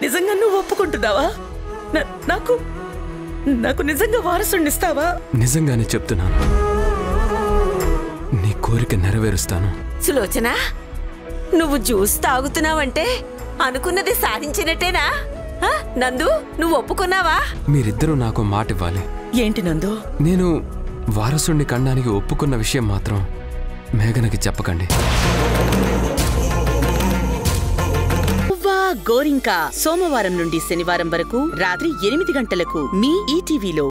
నిజంగా నువ్వు ఒప్పుకుంటున్నావా నా- నాకు నాకు నిజంగా వారసుండిస్తావా నిజంగానే చెప్తున్నాను నీ కోరిక నెరవేరుస్తాను సులోచన నువ్వు జ్యూస్ తాగుతున్నావంటే అనుకున్నది సాధించినట్టేనా ఆ? నందు నువ్వు ఒప్పుకున్నావా మీరిద్దరూ నాకు మాట ఇవ్వాలి ఏంటి నందు నేను వారసుణ్ణి కనడానికి ఒప్పుకున్న విషయం మాత్రం మేఘనకి చెప్పకండి వా గోరింక సోమవారం నుండి శనివారం వరకు రాత్రి ఎనిమిది గంటలకు మీ ఈటీవీలో